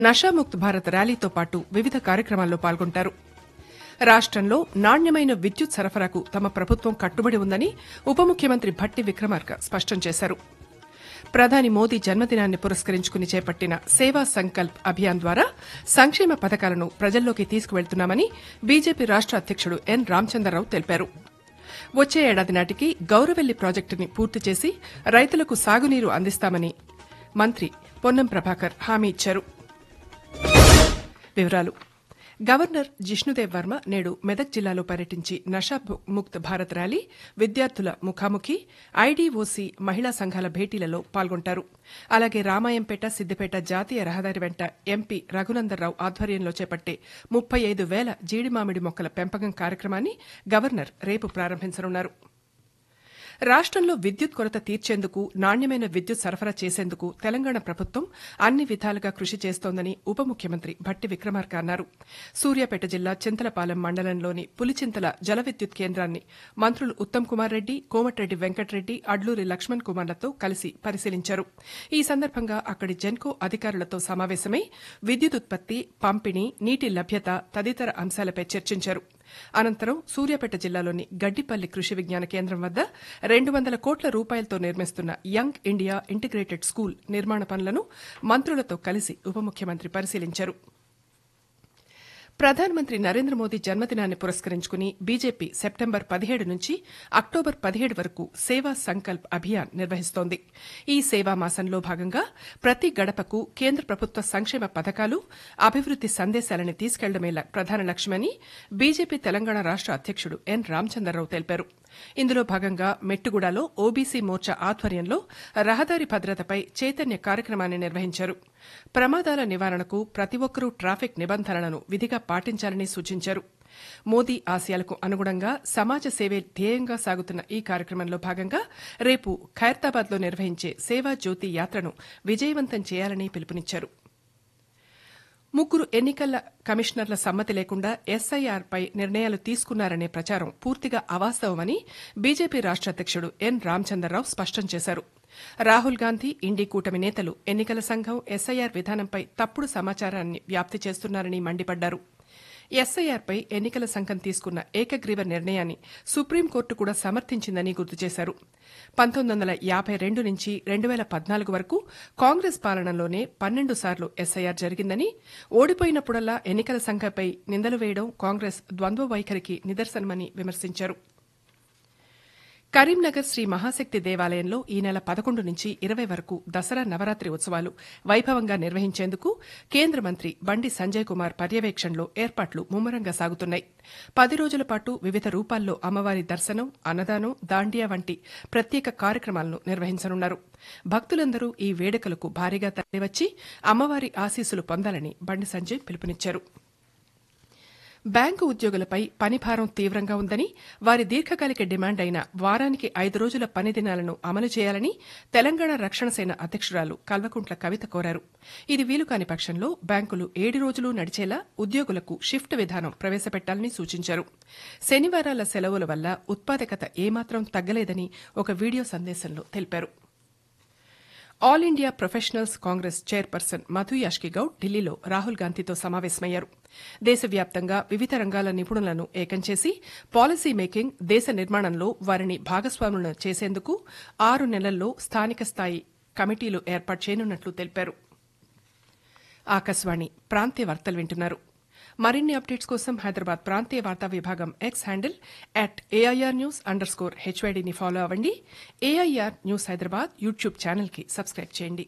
నషాముక్త్ భారత్ ర్యాలీతో పాటు వివిధ కార్యక్రమాల్లో పాల్గొంటారు రాష్టంలో నాణ్యమైన విద్యుత్ సరఫరాకు తమ ప్రభుత్వం కట్టుబడి ఉందని ఉప ముఖ్యమంత్రి భట్టి విక్రమార్క స్పష్టం చేశారు ప్రధాని మోదీ జన్మదినాన్ని పురస్కరించుకుని చేపట్టిన సేవా సంకల్ప్ అభియాన్ ద్వారా సంక్షేమ పథకాలను ప్రజల్లోకి తీసుకువెళ్తున్నామని బీజేపీ రాష్ట అధ్యకుడు ఎన్ రామచంద్రరావు తెలిపారు వచ్చే ఏడాది నాటికి గౌరవెల్లి ప్రాజెక్టుని పూర్తి చేసి రైతులకు సాగునీరు అందిస్తామని మంత్రి పొన్నం ప్రభాకర్ హామీ ఇచ్చారు వివరాలు గవర్నర్ జిష్ణుదేవ్ వర్మ నేడు మెదక్ జిల్లాలో పర్యటించి నషా ముక్త్ భారత్ ర్యాలీ విద్యార్థుల ముఖాముఖి ఐడీఓసీ మహిళా సంఘాల భేటీలలో పాల్గొంటారు అలాగే రామాయంపేట సిద్దిపేట జాతీయ రహదారి వెంట ఎంపీ రఘునందర్రావు ఆధ్వర్యంలో చేపట్టే ముప్పై ఐదు వేల జీడి మామిడి మొక్కల పెంపకం కార్యక్రమాన్ని గవర్నర్ రేపు ప్రారంభించనున్నారు రాష్టంలో విద్యుత్ కొరత తీర్చేందుకు నాణ్యమైన విద్యుత్ సరఫరా చేసేందుకు తెలంగాణ ప్రభుత్వం అన్ని విధాలుగా కృషి చేస్తోందని ఉప ముఖ్యమంత్రి భట్టి విక్రమార్క అన్నారు సూర్యాపేట జిల్లా చింతలపాలెం మండలంలోని పులిచింతల జల విద్యుత్ కేంద్రాన్ని మంత్రులు ఉత్తమ్ కుమార్ రెడ్డి కోమటిరెడ్డి వెంకటరెడ్డి అడ్లూరి లక్ష్మణ్ కుమార్లతో కలిసి పరిశీలించారు ఈ సందర్భంగా అక్కడి జెన్కో అధికారులతో సమావేశమై విద్యుత్ ఉత్పత్తి పంపిణీ నీటి లభ్యత తదితర అంశాలపై చర్చించారు అనంతరం సూర్యాపేట జిల్లాలోని గడ్డిపల్లి కృషి విజ్ఞాన కేంద్రం వద్ద రెండు వందల కోట్ల రూపాయలతో నిర్మిస్తున్న యంగ్ ఇండియా ఇంటిగ్రేటెడ్ స్కూల్ నిర్మాణ పనులను మంత్రులతో కలిసి ఉప ముఖ్యమంత్రి పరిశీలించారు ప్రధానమంత్రి నరేంద్ర మోదీ జన్మదినాన్ని పురస్కరించుకుని బీజేపీ సెప్టెంబర్ పదిహేడు నుంచి అక్టోబర్ పదిహేడు వరకు సేవా సంకల్ప్ అభియాన్ నిర్వహిస్తోంది ఈ సేవా మాసంలో భాగంగా ప్రతి గడపకు కేంద్ర ప్రభుత్వ సంక్షేమ పథకాలు అభివృద్ది సందేశాలని తీసుకెళ్లడమే ప్రధాన లక్ష్యమని బీజేపీ తెలంగాణ రాష్ట అధ్యకుడు ఎన్ రామచంద్రరావు తెలిపారు ఇందులో భాగంగా మెట్టుగూడలో ఓబీసీ మోర్చా ఆధ్వర్యంలో రహదారి భద్రతపై చైతన్య కార్యక్రమాన్ని నిర్వహించారు ప్రమాదాల నివారణకు ప్రతి ఒక్కరూ ట్రాఫిక్ నిబంధనలను విధిగా పాటించాలని సూచించారు మోదీ ఆశయాలకు అనుగుణంగా సమాజ సేవే ధ్యేయంగా సాగుతున్న ఈ కార్యక్రమంలో భాగంగా రేపు ఖైరతాబాద్లో నిర్వహించే సేవా జ్యోతి యాత్రను విజయవంతం చేయాలని పిలుపునిచ్చారు ముగ్గురు ఎన్నికల కమిషనర్ల సమ్మతి లేకుండా ఎస్ఐఆర్పై నిర్ణయాలు తీసుకున్నారనే ప్రచారం పూర్తిగా అవాస్తవమని బీజేపీ రాష్ట అధ్యకుడు ఎన్ రామచంద్రరావు స్పష్టం చేశారు రాహుల్ గాంధీ ఇండీ కూటమి నేతలు ఎన్నికల సంఘం ఎస్ఐఆర్ విధానంపై తప్పుడు సమాచారాన్ని వ్యాప్తి చేస్తున్నారని మండిపడ్డారు ఎస్ఐఆర్పై ఎన్నికల సంఘం తీసుకున్న ఏకగ్రీవ నిర్ణయాన్ని సుప్రీంకోర్టు కూడా సమర్థించిందని గుర్తు చేశారు పంతొమ్మిది వందల యాబై రెండు నుంచి రెండు వేల పద్నాలుగు వరకు కాంగ్రెస్ పాలనలోనే పన్నెండు సార్లు ఎస్ఐఆర్ జరిగిందని ఓడిపోయినప్పుడల్లా ఎన్నికల సంఘంపై నిందలు వేయడం కాంగ్రెస్ ద్వంద్వ వైఖరికి నిదర్శనమని విమర్శించారు కరీంనగర్ శ్రీ మహాశక్తి దేవాలయంలో ఈ నెల పదకొండు నుంచి ఇరవై వరకు దసరా నవరాత్రి ఉత్సవాలు వైభవంగా నిర్వహించేందుకు కేంద్ర మంత్రి బండి సంజయ్ కుమార్ పర్యవేక్షణలో ఏర్పాట్లు ముమ్మరంగా సాగుతున్నాయి పది రోజుల పాటు వివిధ రూపాల్లో అమ్మవారి దర్శనం అన్నదానం దాండియా వంటి ప్రత్యేక కార్యక్రమాలను నిర్వహించనున్నారు భక్తులందరూ ఈ వేడుకలకు భారీగా తరలివచ్చి అమ్మవారి ఆశీస్సులు పొందాలని బండి సంజయ్ పిలుపునిచ్చారు బ్యాంకు ఉద్యోగులపై పనిభారం తీవ్రంగా ఉందని వారి దీర్ఘకాలిక డిమాండ్ అయిన వారానికి ఐదు రోజుల పని దినాలను అమలు చేయాలని తెలంగాణ రక్షణ సేన అధ్యకురాలు కల్వకుంట్ల కవిత కోరారు ఇది వీలుకాని పక్షంలో బ్యాంకులు ఏడు రోజులు నడిచేలా ఉద్యోగులకు షిఫ్ట్ విధానం ప్రవేశపెట్టాలని సూచించారు శనివారాల సెలవుల వల్ల ఉత్పాదకత ఏమాత్రం తగ్గలేదని ఒక వీడియో సందేశంలో తెలిపారు all India professionals Congress chairperson Madhu Yashki Goud ఢిల్లీలో రాహుల్ గాంధీతో సమావేశమయ్యారు దేశవ్యాప్తంగా వివిధ రంగాల నిపుణులను ఏకం చేసి పాలసీ మేకింగ్ దేశ నిర్మాణంలో వారిని భాగస్వాములను చేసేందుకు ఆరు నెలల్లో స్థానిక స్థాయి కమిటీలు ఏర్పాటు చేయనున్నట్లు తెలిపారు ఆకాశవాణి ప్రాంతీయ వార్తలు వింటున్నారు మరిన్ని అప్డేట్స్ కోసం హైదరాబాద్ ప్రాంతీయ వార్తా విభాగం X handle at AIR news underscore హెచ్వైడీని ఫాలో అవ్వండి ఏఐఆర్ న్యూస్ హైదరాబాద్ యూట్యూబ్ ఛానల్కి సబ్స్క్రైబ్ చేయండి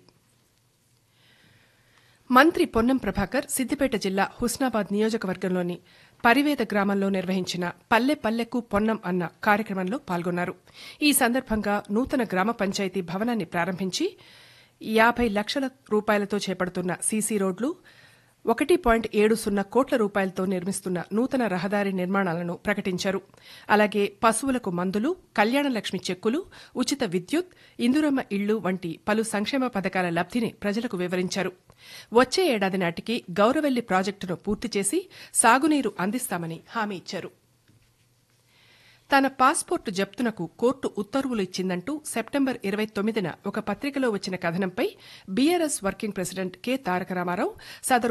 మంత్రి పొన్నం ప్రభాకర్ సిద్దిపేట జిల్లా హుస్నాబాద్ నియోజకవర్గంలోని పరివేద గ్రామంలో నిర్వహించిన పల్లె పల్లెకు పొన్నం అన్న కార్యక్రమంలో పాల్గొన్నారు ఈ సందర్భంగా నూతన గ్రామ పంచాయతీ భవనాన్ని ప్రారంభించి యాబై లక్షల రూపాయలతో చేపడుతున్న సీసీ రోడ్లు ఒకటి పాయింట్ ఏడు సున్నా కోట్ల రూపాయలతో నిర్మిస్తున్న నూతన రహదారి నిర్మాణాలను ప్రకటించారు అలాగే పశువులకు మందులు కళ్యాణలక్ష్మి చెక్కులు ఉచిత విద్యుత్ ఇందురమ్మ ఇళ్లు వంటి పలు సంక్షేమ పథకాల లబ్దిని ప్రజలకు వివరించారు వచ్చే ఏడాది నాటికి గౌరవెల్లి ప్రాజెక్టును పూర్తి చేసి సాగునీరు అందిస్తామని హామీ ఇచ్చారు తన పాస్పోర్టు జప్తునకు కోర్టు ఉత్తర్వులు ఇచ్చిందంటూ సెప్టెంబర్ ఇరవై తొమ్మిదిన ఒక పత్రికలో వచ్చిన కథనంపై BRS working president K Taraka Ramarao సదరు